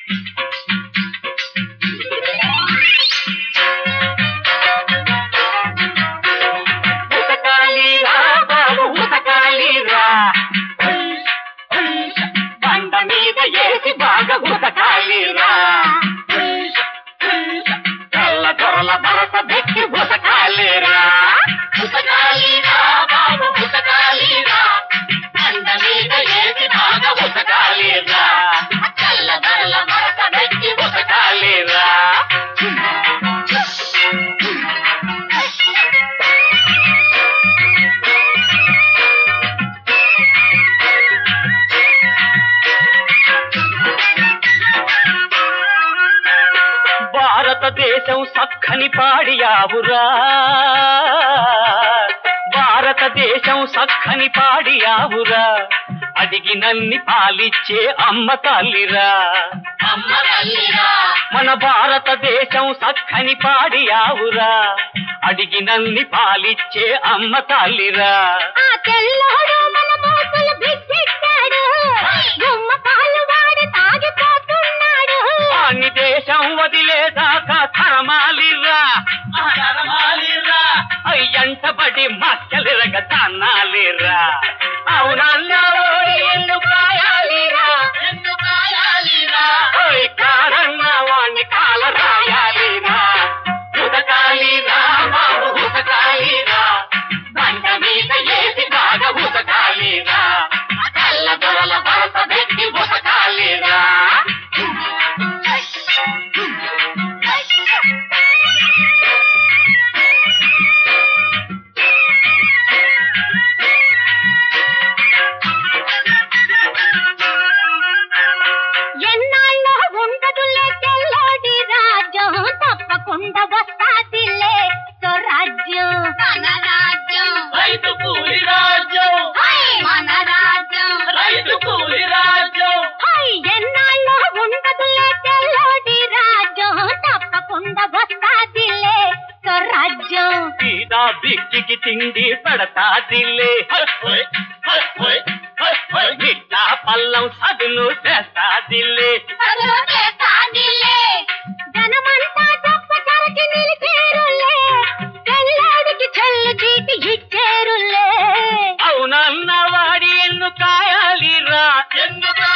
ఉతకాలిరా బాబు ఉతకాలిరా బండ మీద ఏసి బాగా ఉతకాలిరా తెల్ల దొరల భరత పెట్టి ఉతకాలిరా ఉతకాలిరా బాబు ఉతకాలిరా బండ మీద ఏసి బాగా ఉతకాలిరా తెల్ల దొరల భరత పెట్టి ఉతకాలిరా భారతదేశం సక్కని పాడియావురా భారతదేశం సక్కని పాడియావురా అడిగినన్ని పాలిచ్చే అమ్మ తల్లిరా అమ్మ తల్లిరా మన భారతదేశం సక్కని పాడియావురా అడిగినన్ని పాలిచ్చే అమ్మ తల్లిరా ఆ తెల్లోడు మన మోసులు బిడ్డెట్టాడు గుమ్మ పాలు వాడి తాగిపోతున్నాడు అన్ని దేశం వదిలేదాకా తరమాలిరా తరమాలిరా అయ్యంటబడి మక్కలిరగ తన్నాలిరా అవునన్నా ఓడి ఎందుకు కాయాలిరా ఎందుకు కాయాలిరా ఓయ్ కారన్న వాణ్ణి కాల రాయాలిరా ఉతకాలిరా బాబు ఉతకాలిరా బండ మీద ఏసి బాగా ఉతకాలిరా తెల్ల దొరల భరత పెట్టి ఉతకాలిరా ఎన్నాళ్ళో ఉండదులే తెల్లోడి రాజ్యం తప్పకుండా వస్తాదిలే స్వరాజ్యం మన రాజ్యం రైతు కూలి రాజ్యం హై! మన రాజ్యం రైతు కూలి రాజ్యం హై ఎన్నాళ్ళో ఉండదులే తెల్లోడి రాజ్యం తప్పకుండా వస్తాదిలే స్వరాజ్యం సీదా బిక్కికి తిండి పెడతాదిలే బిడ్డ పల్లం సదును చేస్తాదిలే చదువు చేస్తాదిలే జనమంతా గొప్ప చరచి నిలిచేరులే తెల్లాడికి చెల్లు చీటి ఇచ్చేరులే అవునన్న వాడి ఎన్ను కాయాలిరా ఎన్ను